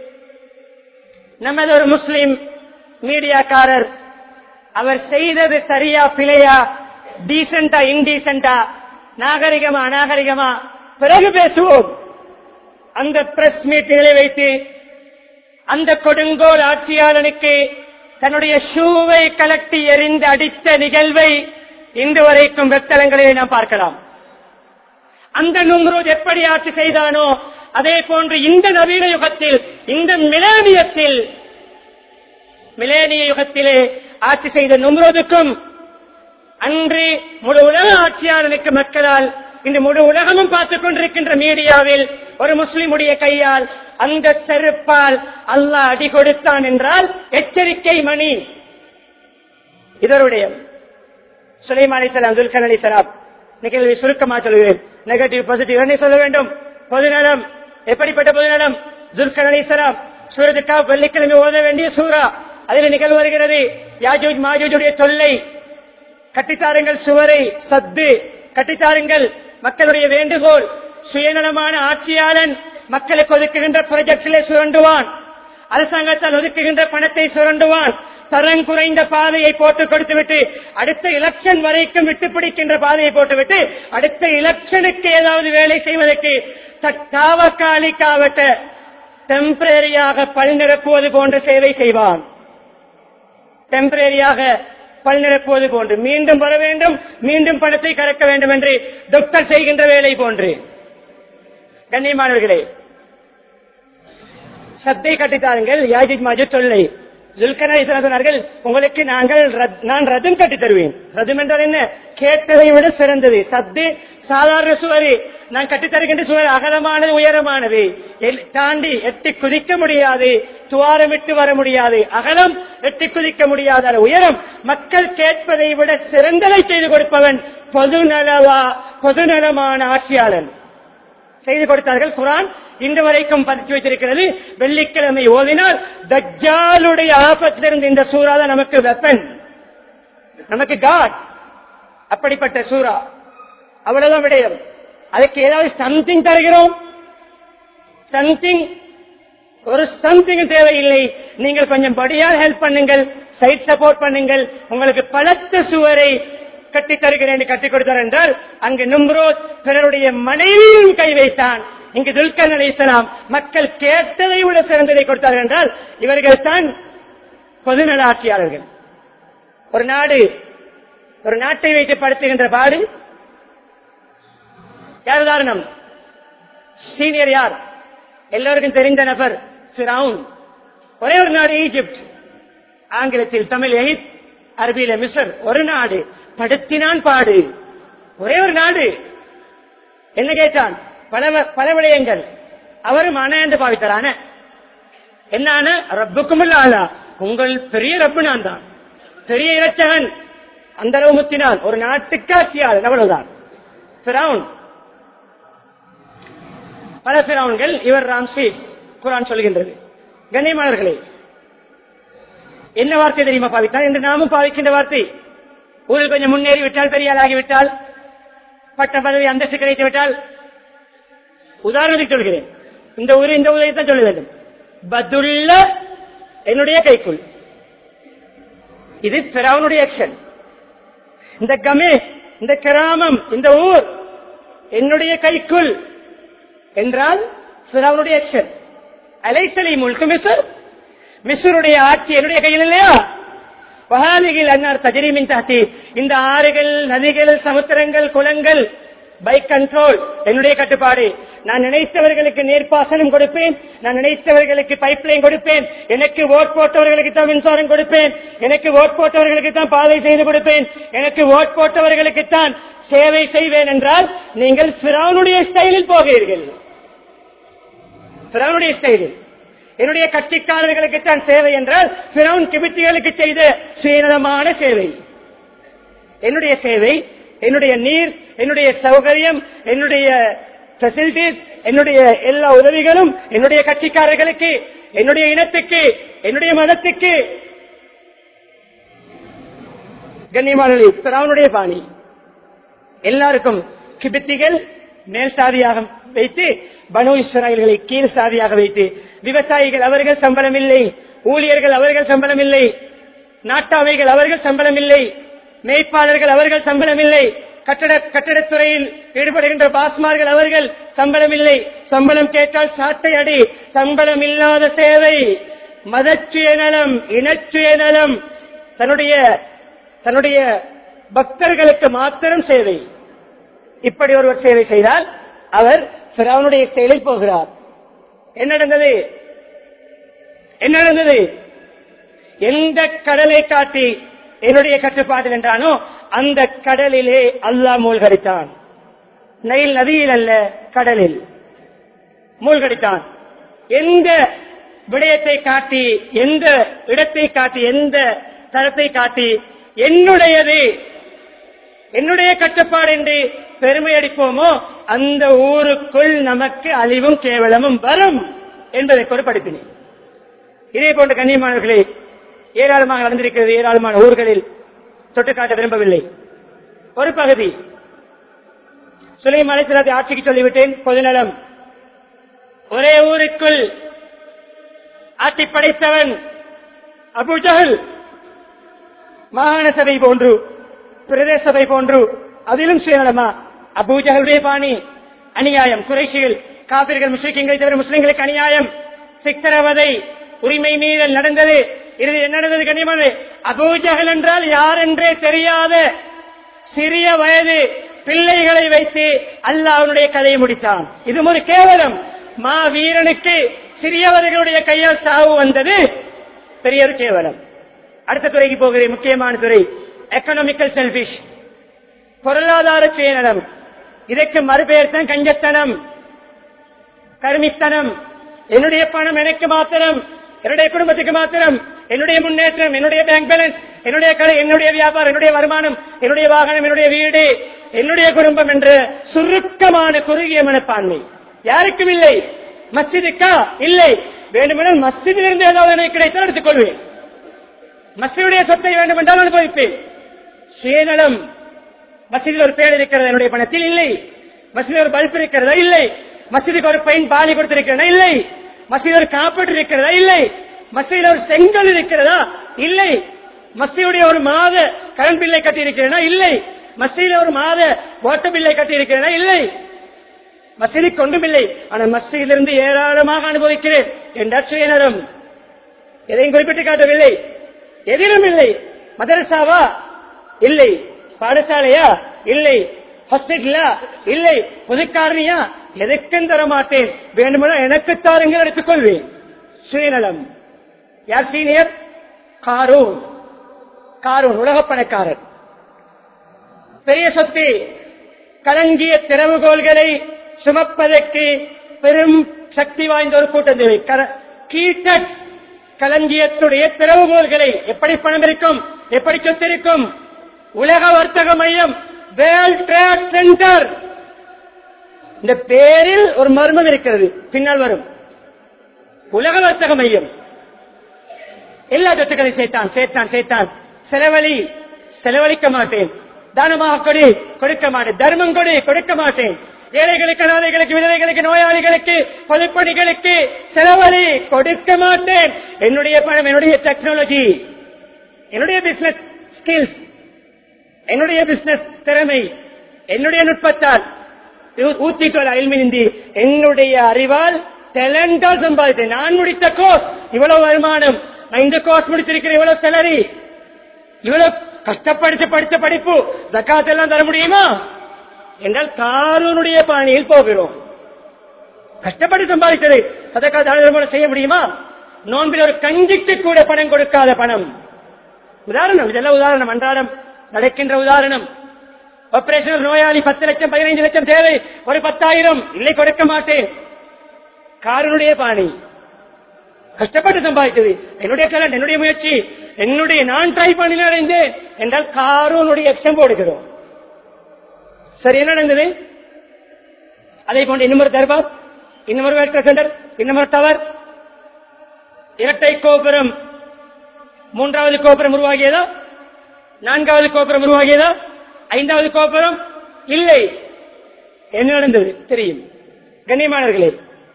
நமது ஒரு முஸ்லிம் மீடியாக்காரர் அவர் செய்தது சரியா பிழையா டீசெண்டா இன்டீசெண்டா நாகரிகமா அநாகரிகமா பிறகு பேசுவோம் அந்த பிரஸ் மீட்டிங்களை வைத்து அந்த கொடுங்கோல் ஆட்சியாளனுக்கு தன்னுடைய ஷூவை கலட்டி எறிந்து அடித்த நிகழ்வை இன்று வரைக்கும் வெத்தலங்களில் நாம் பார்க்கலாம் அந்த நும்ரோத் எப்படி ஆட்சி செய்தானோ அதே போன்று இந்த நவீன யுகத்தில் இந்த மிலேனியத்தில் மிலேனிய யுகத்திலே ஆட்சி செய்த நும்ரோதுக்கும் அன்று முழு உலக ஆட்சியாளனுக்கு மக்களால் இந்த முழு உலகமும் பார்த்துக் கொண்டிருக்கின்ற மீடியாவில் ஒரு முஸ்லிமுடைய கையால் அந்த செருப்பால் அல்லாஹ் அடி கொடுத்தான் என்றால் எச்சரிக்கை மணி இதனுடைய சுலைமான் அலிசலாம் துல்கன் அலிசலாம் நிகழ்வை சுருக்கமா சொல்கிறேன் நெகட்டிவ் பாசிட்டிவ் என்ன சொல்ல வேண்டும் பொதுநலம் எப்படிப்பட்ட பொதுநலம் துல்கன் அலிசலாம் சூரத்துக்கா வெள்ளிக்கிழமை ஓத வேண்டிய சூரா அதில் நிகழ்வு வருகிறது யாஜூஜ் மாஜூஜுடைய தொல்லை கட்டித்தாருங்கள் சுவரை சத்து கட்டித்தாருங்கள் மக்களுடைய வேண்டுகோள் சுயநலமான ஆட்சியாளன் மக்களுக்கு ஒதுக்குகின்ற ப்ராஜெக்டிலே சுரண்டுவான் அரசாங்கத்தால் ஒதுக்குகின்ற பணத்தை சுரண்டுவான் தரம் குறைந்த பாதையை போட்டு கொடுத்துவிட்டு அடுத்த எலெக்ஷன் வரைக்கும் விட்டு பிடிக்கின்ற பாதையை போட்டுவிட்டு அடுத்த எலெக்ஷனுக்கு ஏதாவது வேலை செய்வதற்கு தாவக்காலிக்காவட்ட டெம்பரரியாக பல் நிரப்புவது போன்ற சேவை செய்வான் டெம்பரரியாக பல் நிரப்புவது போன்று மீண்டும் வர வேண்டும் மீண்டும் பணத்தை கறக்க வேண்டும் என்று டாக்டர் செய்கின்ற வேலை போன்று கண்ணியமானவர்களே சத்தை கட்டித்தாருங்கள் யாஜித் மாஜித் தொல்லை ஜுல்கனாய் சொன்னார்கள் உங்களுக்கு நாங்கள் ரத்- நான் ரதம் கட்டி தருவேன் ரதம் என்றால் என்ன கேட்டதை விட சிறந்தது சத்து சாதாரண சுவரு நான் கட்டித்தருகின்ற சுவர் அகலமானது உயரமானது எல்- தாண்டி எட்டி குதிக்க முடியாது துவாரமிட்டு வர முடியாது அகலம் எட்டி குதிக்க முடியாத அளவு உயரம் மக்கள் கேட்பதை விட சிறந்ததை செய்து கொடுப்பவன் பொதுநலவா பொதுநலமான ஆட்சியாளன் செய்து கொடுத்தார்கள் குரான் இன்று வரைக்கும் பதிச்சு வைத்திருக்கிறது வெள்ளிக்கிழமை ஓதினால் தஜ்ஜாலுடைய ஆபத்திலிருந்து இந்த சூறா தான் நமக்கு வெப்பன் நமக்கு காட் அப்படிப்பட்ட சூறா அவ்வளவுதான் விடயம் அதுக்கு ஏதாவது சம்திங் தருகிறோம் சம்திங் ஒரு சம்திங் தேவையில்லை நீங்கள் கொஞ்சம் படியால் ஹெல்ப் பண்ணுங்கள் சைட் சப்போர்ட் பண்ணுங்கள் உங்களுக்கு பலத்த சுவரை கட்டி தருகிறேன் என்று கட்டிக் கொடுத்தார் என்றால் அங்கு நும்ரோத் பிறருடைய மனைவியும் கை வைத்தான் இங்கு துல்கர் அலிசலாம் மக்கள் கேட்டதை விட சிறந்ததை கொடுத்தார்கள் என்றால் இவர்கள் தான் பொதுநல ஆட்சியாளர்கள் ஒரு நாடு ஒரு நாட்டை வைத்து படுத்துகின்ற பாடு யார் உதாரணம் சீனியர் யார் எல்லோருக்கும் தெரிந்த நபர் ஃபிரவுன் ஒரே ஒரு நாடு ஈஜிப்ட் ஆங்கிலத்தில் தமிழ் எகிப்த் அரபியில மிஸ்ர் ஒரு நாடு படுத்தினான் பாடு ஒரே ஒரு நாடு என்ன கேட்டான் பல வ- பல விடயங்கள் அவரும் அணை என்று பாவித்தாரான என்ன ரப்புக்கும் ஆளா உங்கள் பெரிய ரப்பு நான் தான் பெரிய இறைச்சகன் அந்த அளவு முத்தினான் ஒரு நாட்டுக்கு ஆட்சியாளர் அவ்வளவுதான் ஃபிரவுன் பல பிறவன்கள் இவர் ராம்சி குரான் சொல்கின்றது கண்ணியமானவர்களே என்ன வார்த்தை தெரியுமா பாவித்தால் என்று நாமும் பாவிக்கின்ற வார்த்தை ஊரில் கொஞ்சம் முன்னேறி விட்டால் பெரிய ஆளாகிவிட்டால் பட்ட பதவி அந்தஸ்து கிடைத்து விட்டால் உதாரணத்துக்கு சொல்கிறேன் இந்த ஊர் இந்த ஊரை தான் சொல்ல வேண்டும் பத்துள்ள என்னுடைய கைக்குள் இது பிறவனுடைய ஆக்ஷன் இந்த கமே இந்த கிராமம் இந்த ஊர் என்னுடைய கைக்குள் என்றால் பிறவனுடைய ஆக்ஷன் அலைசலை முழுக்க மிசர் மிசருடைய ஆட்சி என்னுடைய கையில் இல்லையா வகாலிகள் அன்னார் தஜரிமின் தாத்தி இந்த ஆறுகள் நதிகள் சமுத்திரங்கள் குளங்கள் பை கண்ட்ரோல் என்னுடைய கட்டுப்பாடு நான் நினைத்தவர்களுக்கு நீர்ப்பாசனம் கொடுப்பேன் நான் நினைத்தவர்களுக்கு பைப் லைன் கொடுப்பேன் எனக்கு ஓட் போட்டவர்களுக்கு தான் மின்சாரம் கொடுப்பேன் எனக்கு ஓட் போட்டவர்களுக்கு தான் பாதை செய்து கொடுப்பேன் எனக்கு ஓட் போட்டவர்களுக்கு தான் சேவை செய்வேன் என்றால் நீங்கள் பிறவனுடைய ஸ்டைலில் போகிறீர்கள் பிறவனுடைய ஸ்டைலில் என்னுடைய கட்சிக்காரர்களுக்கு தான் சேவை என்றால் பிறவன் கிபிட்டிகளுக்கு செய்த சுயநலமான சேவை என்னுடைய சேவை என்னுடைய நீர் என்னுடைய சௌகரியம் என்னுடைய ஃபெசிலிட்டிஸ் என்னுடைய எல்லா உதவிகளும் என்னுடைய கட்சிக்காரர்களுக்கு என்னுடைய இனத்துக்கு என்னுடைய மதத்துக்கு கண்ணியமானி பிறவனுடைய பாணி எல்லாருக்கும் கிபித்திகள் மேல் சாதியாக வைத்து பனு இஸ்ராயல்களை கீழ் சாதியாக வைத்து விவசாயிகள் அவர்கள் சம்பளம் இல்லை ஊழியர்கள் அவர்கள் சம்பளம் இல்லை நாட்டாமைகள் அவர்கள் சம்பளம் இல்லை மேய்ப்பாளர்கள் அவர்கள் சம்பளம் இல்லை கட்டட கட்டடத்துறையில் ஈடுபடுகின்ற பாஸ்மார்கள் அவர்கள் சம்பளம் இல்லை சம்பளம் கேட்டால் சாட்டை அடி சம்பளம் இல்லாத சேவை மதச்சுயநலம் இனச்சுயநலம் தன்னுடைய தன்னுடைய பக்தர்களுக்கு மாத்திரம் சேவை இப்படி ஒருவர் சேவை செய்தால் அவர் பிறவனுடைய செயலில் போகிறார் என்ன நடந்தது என்ன நடந்தது எந்த கடலை காட்டி என்னுடைய கட்டுப்பாட்டில் என்றானோ அந்த கடலிலே அல்லாஹ் மூழ்கடித்தான் நைல் நதியில் அல்ல கடலில் மூழ்கடித்தான் எந்த விடயத்தை காட்டி எந்த இடத்தை காட்டி எந்த தரத்தை காட்டி என்னுடையது என்னுடைய கட்டுப்பாடு என்று பெருமை அடிப்போமோ அந்த ஊருக்குள் நமக்கு அழிவும் கேவலமும் வரும் என்பதை ஒரு படிப்பினை இதே போன்ற கண்ணியமானவர்களே ஏராளமாக நடந்திருக்கிறது ஏராளமான ஊர்களில் தொட்டு காட்ட விரும்பவில்லை ஒரு பகுதி சுலைம் அலைசலாத்தை ஆட்சிக்கு சொல்லிவிட்டேன் பொதுநலம் ஒரே ஊருக்குள் ஆட்சி படைத்தவன் அபுஜஹல் மாகாண சபை போன்று பிரதேச சபை போன்று அதிலும் சுயநலமா அபூஜகளுடைய பாணி அநியாயம் குறைஷிகள் காபிர்கள் முஸ்லிம்களை தவிர முஸ்லிம்களுக்கு அநியாயம் சித்திரவதை உரிமை மீறல் நடந்தது இறுதி என்ன நடந்தது கனிமனு அபூஜகல் என்றால் யார் என்றே தெரியாத சிறிய வயது பிள்ளைகளை வைத்து அல்லாஹ் அவனுடைய கதையை முடித்தான் இது ஒரு கேவலம் மா வீரனுக்கு சிறியவர்களுடைய கையால் சாவு வந்தது பெரிய ஒரு கேவலம் அடுத்த துறைக்கு போகிறேன் முக்கியமான துறை எக்கனாமிக்கல் செல்பிஷ் பொருளாதார சுயநலம் இதற்கு மறுபெயர் தான் கஞ்சத்தனம் கருமித்தனம் என்னுடைய பணம் எனக்கு மாத்திரம் என்னுடைய குடும்பத்துக்கு மாத்திரம் என்னுடைய முன்னேற்றம் என்னுடைய பேங்க் பேலன்ஸ் என்னுடைய கடை என்னுடைய வியாபாரம் என்னுடைய வருமானம் என்னுடைய வாகனம் என்னுடைய வீடு என்னுடைய குடும்பம் என்ற சுருக்கமான குறுகிய மனப்பான்மை யாருக்கும் இல்லை மஸ்ஜிதுக்கா இல்லை வேண்டுமென்றால் மஸ்ஜிதிலிருந்து ஏதாவது எனக்கு கிடைத்தால் எடுத்துக் கொள்வேன் மஸ்ஜிதுடைய சொத்தை வேண்டுமென்றால் அனுபவிப்பேன் சுயநலம் மசீதில் ஒரு பேர் இருக்கிறது என்னுடைய பணத்தில் இல்லை மசீதில் ஒரு பல்ப் இருக்கிறதா இல்லை மசீதுக்கு ஒரு பெயின் பாலி கொடுத்திருக்கிறதா இல்லை மசீதில் ஒரு காப்பீடு இருக்கிறதா இல்லை மசீதில் ஒரு செங்கல் இருக்கிறதா இல்லை மசீதுடைய ஒரு மாத கரண்ட் பில்லை கட்டி இருக்கிறதா இல்லை மசீதில் ஒரு மாத வாட்டர் பில்லை கட்டி இருக்கிறதா இல்லை மசீதிக்கு ஒன்றும் இல்லை ஆனால் மசீதிலிருந்து ஏராளமாக அனுபவிக்கிறேன் என்றால் சுயநலம் எதையும் குறிப்பிட்டு காட்டவில்லை எதிலும் இல்லை மதரசாவா இல்லை பாடசாலையா இல்லை ஹாஸ்பிட்டலா இல்லை பொதுக்காரணியா எதற்கும் தர மாட்டேன் வேண்டுமென எனக்கு தாருங்கள் எடுத்துக்கொள்வேன் சுயநலம் யார் சீனியர் காரூன் காரூன் உலக பணக்காரர் பெரிய சொத்து கலங்கிய திறவுகோள்களை சுமப்பதற்கு பெரும் சக்தி வாய்ந்த ஒரு கூட்டம் தேவை கர- கீட்டட் களஞ்சியத்துடைய திறவுகோள்களை எப்படி பணம் இருக்கும் எப்படி சொத்து இருக்கும் உலக வர்த்தக மையம் வேர்ல்ட் ட்ரேட் சென்டர் இந்த பேரில் ஒரு மர்மம் இருக்கிறது பின்னால் வரும் உலக வர்த்தக மையம் எல்லா சொத்துக்களையும் சேர்த்தான் சேர்த்தான் சேர்த்தான் செலவழி செலவழிக்க மாட்டேன் தானமாக கொடு கொடுக்க மாட்டேன் தர்மம் கொடு கொடுக்க மாட்டேன் ஏழைகளுக்கு அனாதைகளுக்கு விதவைகளுக்கு நோயாளிகளுக்கு பொதுப்பணிகளுக்கு செலவழி கொடுக்க மாட்டேன் என்னுடைய பணம் என்னுடைய டெக்னாலஜி என்னுடைய பிசினஸ் ஸ்கில்ஸ் என்னுடைய பிசினஸ் திறமை என்னுடைய நுட்பத்தால் ஊத்திக்கொள் அயல்மிந்தி என்னுடைய அறிவால் டேலண்டால் சம்பாதித்தேன் நான் முடித்த கோர்ஸ் இவ்வளவு வருமானம் நான் இந்த கோர்ஸ் முடித்திருக்கிறேன் இவ்வளவு செலரி இவ்வளவு கஷ்டப்படுத்தி படித்த படிப்பு ஜக்காத் எல்லாம் தர முடியுமா என்றால் காரூனுடைய பாணியில் போகிறோம் கஷ்டப்பட்டு சம்பாதித்தது சதக்கா தான செய்ய முடியுமா நோன்பில் ஒரு கஞ்சிக்கு கூட பணம் கொடுக்காத பணம் உதாரணம் இதெல்லாம் உதாரணம் அன்றாடம் நடக்கின்ற உதாரணம் ஆபரேஷன் நோயாளி பத்து லட்சம் பதினைந்து லட்சம் தேவை ஒரு பத்தாயிரம் இல்லை கொடுக்க மாட்டேன் காரனுடைய பாணி கஷ்டப்பட்டு சம்பாதித்தது என்னுடைய கலன் என்னுடைய முயற்சி என்னுடைய நான் ட்ரை பண்ணி அடைந்தேன் என்றால் காரூனுடைய எக்ஸம் போடுகிறோம் சரி என்ன நடந்தது அதே போன்று இன்னொரு தர்பார் இன்னொரு வேட்கை சென்டர் இன்னொரு டவர் இரட்டை கோபுரம் மூன்றாவது கோபுரம் உருவாகியதா நான்காவது கோபுரம் உருவாகியதா ஐந்தாவது கோபுரம் இல்லை என்ன நடந்தது தெரியும் கண்ணியமானவர்களே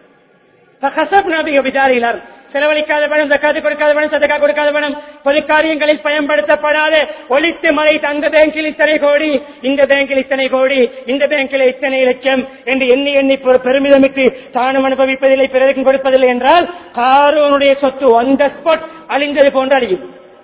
விசாரிகிறார் செலவழிக்காத பணம் தக்காது கொடுக்காத பணம் சதக்கா கொடுக்காத பணம் பொது காரியங்களில் பயன்படுத்தப்படாத ஒழித்து மறை அந்த பேங்கில் இத்தனை கோடி இந்த பேங்கில் இத்தனை கோடி இந்த பேங்கில் இத்தனை லட்சம் என்று எண்ணி எண்ணி பெ- பெருமிதமிட்டு தானும் அனுபவிப்பதில்லை பிறருக்கும் கொடுப்பதில்லை என்றால் காரோனுடைய சொத்து அந்த ஸ்பாட் அழிந்தது போன்று அழியும்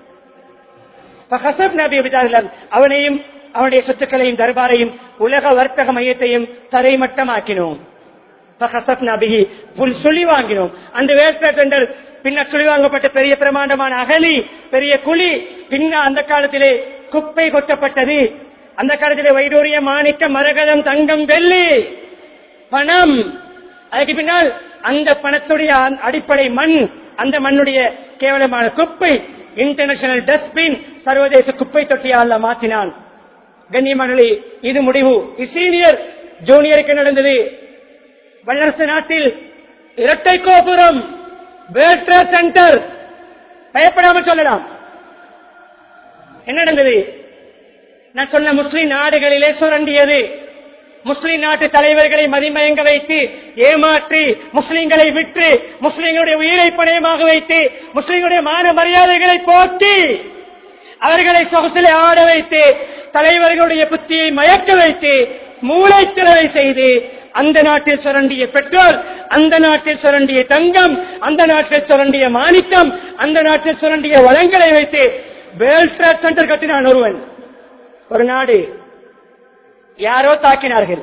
ஃபஹசப் நபி விசாரித்தார். அவனையும் அவனுடைய சொத்துக்களையும் தர்பாரையும் உலக வர்த்தக மையத்தையும் தரைமட்டமாக்கினோம் ஃபஹசப்னா பிஹி. புல் சுழி வாங்கினோம் அந்த வேஸ்ட் டெண்டர் பின்னர் சுழி வாங்கப்பட்ட பெரிய பிரமாண்டமான அகலி பெரிய குழி பின்ன அந்த காலத்திலே குப்பை கொட்டப்பட்டது அந்த காலத்திலே வைடூரிய மாணிக்க மரகதம் தங்கம் வெள்ளி பணம் அதுக்கு பின்னால் அந்த பணத்துடைய அ- அடிப்படை மண் அந்த மண்ணுடைய கேவலமான குப்பை இன்டர்நேஷனல் டஸ்ட்பின் சர்வதேச குப்பை தொட்டியால மாற்றினான் கண்ணியமகளே இது முடிவு சீனியர் ஜூனியருக்கு நடந்தது வல்லரசு நாட்டில் இரட்டை கோபுரம் வேர்ல்ட் ட்ரேட் சென்டர் பயப்படாமல் சொல்லலாம் என்ன நடந்தது நான் சொன்ன முஸ்லிம் நாடுகளிலே சுரண்டியது முஸ்லிம் நாட்டு தலைவர்களை மதிமயங்க வைத்து ஏமாற்றி முஸ்லிம்களை விற்று முஸ்லிம்களுடைய உயிரை பணயமாக வைத்து முஸ்லிம்களுடைய மான மரியாதைகளை போற்றி அவர்களை சொகுசிலை ஆட வைத்து தலைவர்களுடைய புத்தியை மயக்க வைத்து மூளைத்திறவை செய்து அந்த நாட்டில் சுரண்டிய பெட்ரோல் அந்த நாட்டில் சுரண்டிய தங்கம் அந்த நாட்டில் சுரண்டிய மாணிக்கம் அந்த நாட்டில் சுரண்டிய வளங்களை வைத்து வேர்ல்ட் ட்ரேட் சென்டர் கட்டினான் ஒருவன் ஒரு நாடு யாரோ தாக்கினார்கள்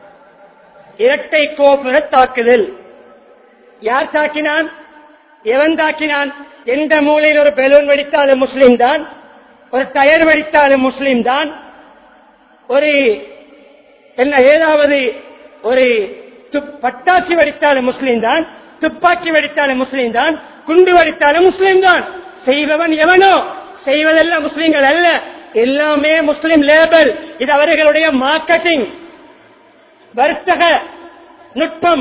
இரட்டை கோபுர தாக்குதல் யார் தாக்கினான் எவன் தாக்கினான் எந்த மூலையில் ஒரு பெலூன் வெடித்தாலும் முஸ்லிம் தான் ஒரு டயர் வெடித்தாலும் முஸ்லிம் தான் ஒரு என்ன ஏதாவது ஒரு துப்- பட்டாசு வெடித்தாலும் முஸ்லீம் தான் துப்பாக்கி வெடித்தாலும் முஸ்லீம் தான் குண்டு வெடித்தாலும் முஸ்லீம் தான் செய்பவன் எவனோ செய்வதெல்லாம் முஸ்லீம்கள் அல்ல எல்லாமே முஸ்லிம் லேபல் இது அவர்களுடைய மார்க்கெட்டிங் வர்த்தக நுட்பம்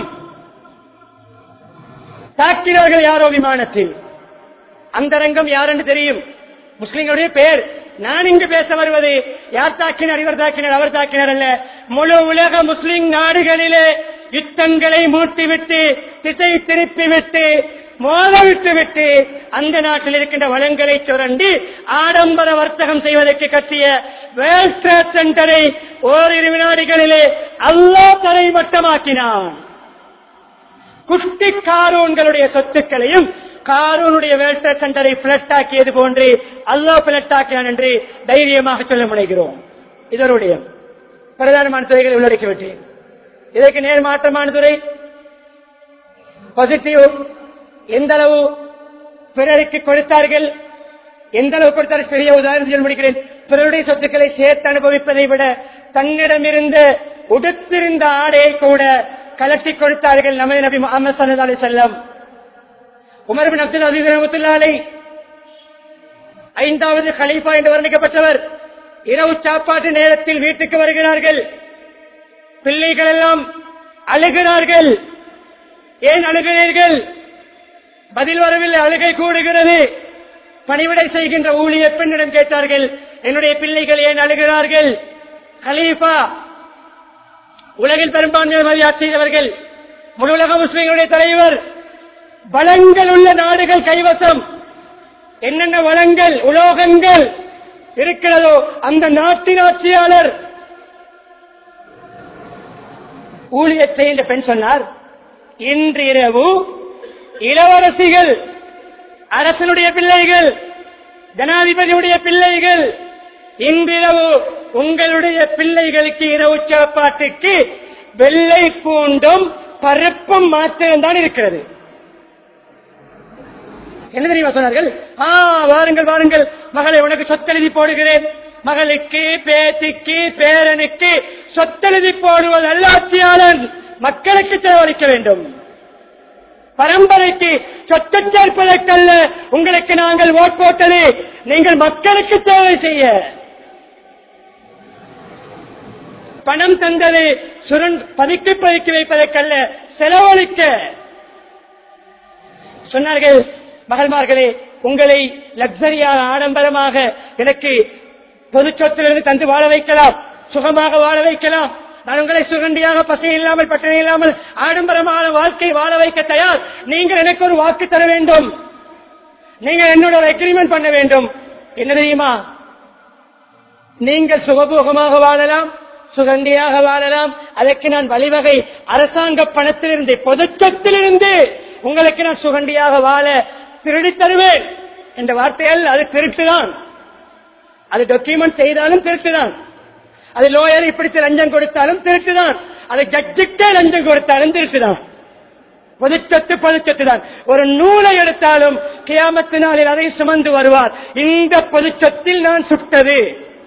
தாக்கினார்கள் யாரோ விமானத்தில் அந்த ரங்கம் யார் என்று தெரியும் முஸ்லிம்களுடைய பெயர் நான் இங்கு பேச வருவது யார் தாக்கினார் இவர் தாக்கினார் அவர் தாக்கினார் அல்ல முழு உலக முஸ்லிம் நாடுகளிலே யுத்தங்களை மூட்டிவிட்டு திசை திருப்பிவிட்டு மோதவிட்டு விட்டு அந்த நாட்டில் இருக்கின்ற வளங்களை சுரண்டி ஆடம்பர வர்த்தகம் செய்வதற்கு கட்டிய வேர்ல்ட் ட்ரேட் சென்டரை ஓரிரு வினாடிகளிலே அல்லா தலை மட்டமாக்கினான் குட்டி காரூன்களுடைய சொத்துக்களையும் காரூனுடைய வேல்டர் சென்டரை பிளட் ஆக்கியது போன்று அல்லா பிளட் ஆக்கினான் என்று தைரியமாக சொல்ல முனைகிறோம் இதனுடைய பிரதானமான துறைகளை உள்ளடக்கிவிட்டேன் இதற்கு நேர் மாற்றமான துறை பாசிட்டிவ் எந்த அளவு பிறருக்கு கொடுத்தார்கள் எந்த அளவு கொடுத்தார்கள் பெரிய உதாரணம் சொல்ல முடிக்கிறேன் பிறருடைய சொத்துக்களை சேர்த்து அனுபவிப்பதை விட தன்னிடமிருந்த உடுத்திருந்த ஆடையை கூட கலட்டி கொடுத்தார்கள் நமது நபி முகமது சல்லா அலி செல்லம் உமர் பின் அப்துல் அசீஸ் ரஹமத்துல்லாலை ஐந்தாவது கலீஃபா என்று வர்ணிக்கப்பட்டவர் இரவு சாப்பாட்டு நேரத்தில் வீட்டுக்கு வருகிறார்கள் பிள்ளைகள் எல்லாம் அழுகிறார்கள் ஏன் அழுகிறீர்கள் பதில் வரவில்லை அழுகை கூடுகிறது பணிவிடை செய்கின்ற ஊழியர் பெண்ணிடம் கேட்டார்கள் என்னுடைய பிள்ளைகள் ஏன் அழுகிறார்கள் கலீஃபா உலகில் பெரும்பான்மையான மரியாதை செய்தவர்கள் முழு உலக முஸ்லிம்களுடைய தலைவர் வளங்கள் உள்ள நாடுகள் கைவசம் என்னென்ன வளங்கள் உலோகங்கள் இருக்கிறதோ அந்த நாட்டின் ஆட்சியாளர் ஊழியர் செய்கின்ற பெண் சொன்னார் இன்று இரவு இளவரசிகள் அரசனுடைய பிள்ளைகள் ஜனாதிபதியுடைய பிள்ளைகள் இன்றிரவு உங்களுடைய பிள்ளைகளுக்கு இரவு சாப்பாட்டுக்கு வெள்ளை பூண்டும் பருப்பும் மாத்திரம்தான் இருக்கிறது என்ன தெரியுமா சொன்னார்கள் ஆ வாருங்கள் வாருங்கள் மகளை உனக்கு சொத்தெழுதி போடுகிறேன் மகளுக்கு பேத்திக்கு பேரனுக்கு சொத்தெழுதி போடுவது அல்ல ஆட்சியாளன் மக்களுக்கு செலவழிக்க வேண்டும் பரம்பரைக்கு சொத்து சேர்ப்பதற்கல்ல உங்களுக்கு நாங்கள் ஓட் போட்டது நீங்கள் மக்களுக்கு சேவை செய்ய பணம் தந்தது சுருண் பதுக்கி பதுக்கி வைப்பதற்கல்ல செலவழிக்க சொன்னார்கள் மகள்மார்களே உங்களை லக்ஸரியாக ஆடம்பரமாக எனக்கு பொது சொத்திலிருந்து தந்து வாழ வைக்கலாம் சுகமாக வாழ வைக்கலாம் நான் உங்களை சுகண்டியாக பசி இல்லாமல் பட்டினி இல்லாமல் ஆடம்பரமான வாழ்க்கை வாழ வைக்க தயார் நீங்கள் எனக்கு ஒரு வாக்கு தர வேண்டும் நீங்கள் என்னோட ஒரு அக்ரிமெண்ட் பண்ண வேண்டும் என்ன தெரியுமா நீங்கள் சுகபோகமாக வாழலாம் சுகண்டியாக வாழலாம் அதற்கு நான் வழிவகை அரசாங்க பணத்திலிருந்து பொது சொத்திலிருந்து உங்களுக்கு நான் சுகண்டியாக வாழ திருடி தருவேன் என்ற வார்த்தைகள் அது திருட்டுதான் அது டாக்குமெண்ட் செய்தாலும் திருட்டுதான் அது லோயர் இப்படி லஞ்சம் கொடுத்தாலும் திருட்டுதான் அது ஜட்ஜுக்கே லஞ்சம் கொடுத்தாலும் திருட்டுதான் பொதுச்சத்து பொதுச்சத்து தான் ஒரு நூலை எடுத்தாலும் கியாமத்து நாளில் அதை சுமந்து வருவார் இந்த பொதுச்சத்தில் நான் சுட்டது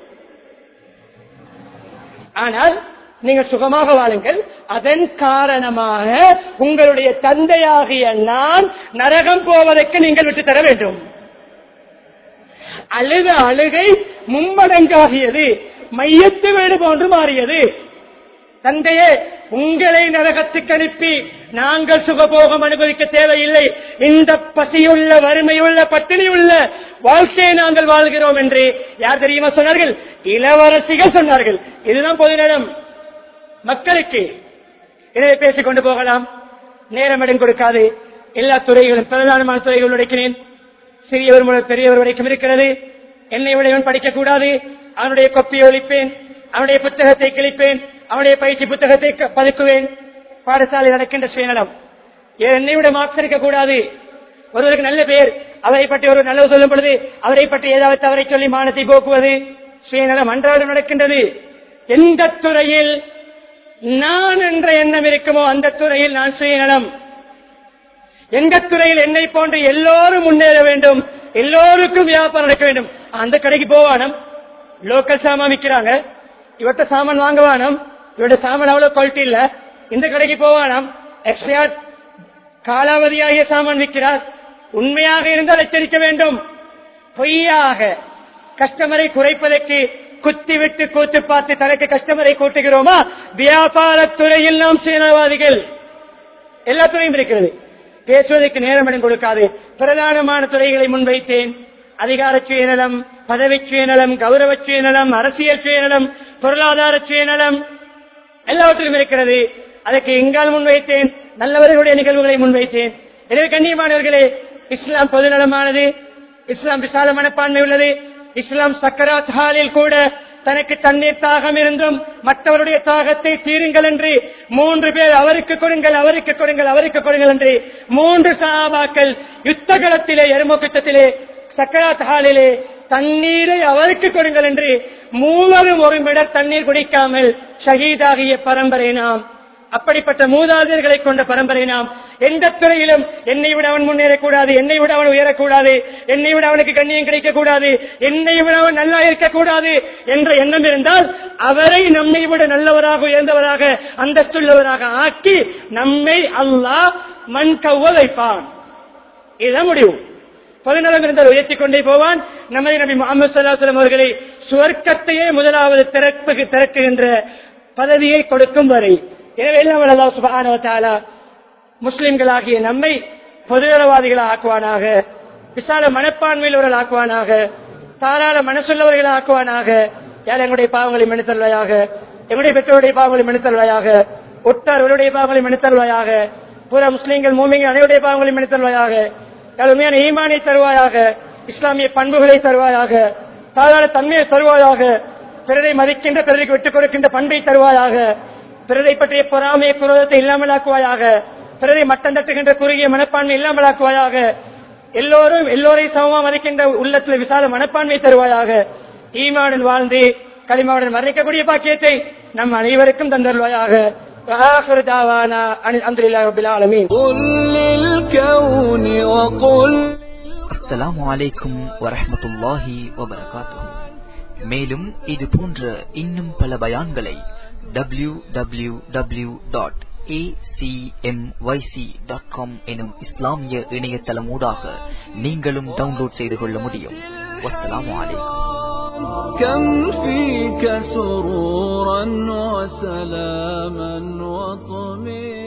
ஆனால் நீங்கள் சுகமாக வாழுங்கள் அதன் காரணமாக உங்களுடைய தந்தையாகிய நான் நரகம் போவதற்கு நீங்கள் விட்டு தர வேண்டும் அழுத அழுகை மும்மடங்காகியது மையத்து வீடு போன்று மாறியது தந்தையே உங்களை நரகத்துக்கு அனுப்பி நாங்கள் சுகபோகம் அனுபவிக்க தேவையில்லை இந்த பசியுள்ள வறுமையுள்ள பட்டினியுள்ள வாழ்க்கையை நாங்கள் வாழ்கிறோம் என்று யார் தெரியுமா சொன்னார்கள் இளவரசிகள் சொன்னார்கள் இதுதான் பொது நேரம் மக்களுக்கு எனவே பேசிக் கொண்டு போகலாம் நேரம் இடம் கொடுக்காது எல்லா துறைகளும் பிரதானமான துறைகள் உடைக்கிறேன் சிறியவர் முதல் பெரியவர் வரைக்கும் இருக்கிறது என்னை விட படிக்க கூடாது அவனுடைய கொப்பியை ஒழிப்பேன் அவனுடைய புத்தகத்தை கிழிப்பேன் அவனுடைய பயிற்சி புத்தகத்தை க- பதுக்குவேன் பாடசாலை நடக்கின்ற சுயநலம் என்னை விட மார்க்ஸ் இருக்கக்கூடாது ஒருவருக்கு நல்ல பேர் அவரை பற்றி ஒரு நல்லது சொல்லும் பொழுது அவரை பற்றி ஏதாவது தவறை சொல்லி மானத்தை போக்குவது சுயநலம் அன்றாடம் நடக்கின்றது எந்த துறையில் நான் என்ற எண்ணம் இருக்குமோ அந்த துறையில் நான் சுயநலம் எந்த துறையில் என்னை போன்று எல்லோரும் முன்னேற வேண்டும் எல்லோருக்கும் வியாபாரம் நடக்க வேண்டும் அந்த கடைக்கு போவானம் லோக்கல் சாமான் விற்கிறாங்க இவர்கிட்ட சாமான் வாங்குவானம் இவருடைய சாமான் அவ்வளவு குவாலிட்டி இல்ல இந்த கடைக்கு போவானாம் எக்ஸ்பயர்ட் காலாவதியாகிய சாமான் விற்கிறார் உண்மையாக இருந்தால் எச்சரிக்க வேண்டும் பொய்யாக கஸ்டமரை குறைப்பதற்கு குத்தி விட்டு கூத்து பார்த்து தனக்கு கஸ்டமரை கூட்டுகிறோமா வியாபாரத் துறையில் நாம் சீனவாதிகள் எல்லா துறையும் இருக்கிறது பேசுவதற்கு நேரம் இடம் கொடுக்காது பிரதானமான துறைகளை முன்வைத்தேன் அதிகார சுயநலம் பதவி சுயநலம் கௌரவ சுயநலம் அரசியல் சுயநலம் பொருளாதார சுயநலம் எல்லாவற்றிலும் இருக்கிறது அதற்கு எங்கால் முன்வைத்தேன் நல்லவர்களுடைய நிகழ்வுகளை முன்வைத்தேன் எனவே கண்ணியமானவர்களே இஸ்லாம் பொதுநலமானது இஸ்லாம் விசால மனப்பான்மை உள்ளது இஸ்லாம் சக்கராத் ஹாலில் கூட தனக்கு தண்ணீர் தாகம் இருந்தும் மற்றவருடைய தாகத்தை தீருங்கள் என்று மூன்று பேர் அவருக்கு கொடுங்கள் அவருக்கு கொடுங்கள் அவருக்கு கொடுங்கள் என்று மூன்று சகாபாக்கள் யுத்த களத்திலே எருமப்பித்தத்திலே சக்கராத் ஹாலிலே தண்ணீரை அவருக்கு கொடுங்கள் என்று மூவரும் ஒரு மிடர் தண்ணீர் குடிக்காமல் ஷஹீதாகிய பரம்பரை நாம் அப்படிப்பட்ட மூதாதையர்களை கொண்ட பரம்பரை நாம் எந்த துறையிலும் என்னை விட அவன் முன்னேறக்கூடாது என்னை விட அவன் உயரக்கூடாது என்னை விட அவனுக்கு கண்ணியம் கிடைக்கக்கூடாது என்னை விட அவன் நல்லா இருக்கக்கூடாது என்ற எண்ணம் இருந்தால் அவரை நம்மை விட நல்லவராக உயர்ந்தவராக அந்தஸ்துள்ளவராக ஆக்கி நம்மை அல்லாஹ் மண் கவ்வ வைப்பான் இதுதான் முடிவு பொதுநலம் இருந்தால் உயர்த்தி கொண்டே போவான் நமது நபி முகமது சல்லாஹம் அவர்களை சுவர்க்கத்தையே முதலாவது திறப்பு திறக்குகின்ற பதவியை கொடுக்கும் வரை எனவே எல்லாம் அல்லாஹ் சுப்ஹானஹு வ தஆலா முஸ்லிம்களாகிய நம்மை பொதுநலவாதிகளாக ஆக்குவானாக விசால மனப்பான்மையுள்ளவர்கள் ஆக்குவானாக தாராள மனசுள்ளவர்கள் ஆக்குவானாக யார் எங்களுடைய பாவங்களை மன்னித்தல்வாயாக எங்களுடைய பெற்றோருடைய பாவங்களை மன்னித்தல்வாயாக ஒட்டார்களுடைய பாவங்களை மன்னித்தல்வாயாக புற முஸ்லிம்கள் மூமிங்கள் அனைவருடைய பாவங்களை மன்னித்தல்வாயாக உண்மையான ஈமானை தருவாயாக இஸ்லாமிய பண்புகளை தருவாயாக தாராள தன்மையை தருவாயாக பிறரை மதிக்கின்ற பிறருக்கு விட்டுக் கொடுக்கின்ற பண்பை தருவாயாக பிறரை பற்றிய பொறாமை குரோதத்தை இல்லாமலாக்குவாயாக பிறரை மட்டம் தட்டுகின்ற குறுகிய மனப்பான்மை இல்லாமலாக்குவாயாக எல்லோரும் எல்லோரையும் சமமா மதிக்கின்ற உள்ளத்தில் விசால மனப்பான்மை தருவாயாக ஈமாவுடன் வாழ்ந்து களிமாவுடன் மறைக்கக்கூடிய பாக்கியத்தை நம் அனைவருக்கும் தந்தருவாயாக وآخر دعوانا أن الحمد لله رب العالمين قل للكون وقل அஸ்ஸலாமு அலைக்கும் வரஹ்மத்துல்லாஹி வபரகாத்துஹு மேலும் இது போன்ற இன்னும் பல பயான்களை W W W dot dot com எனும் இஸ்லாமிய இணையதளம் ஊடாக நீங்களும் டவுன்லோட் செய்து கொள்ள முடியும் வஸ்ஸலாமு அலைக்கும் كم فيك سرورا وسلاما وطمئنا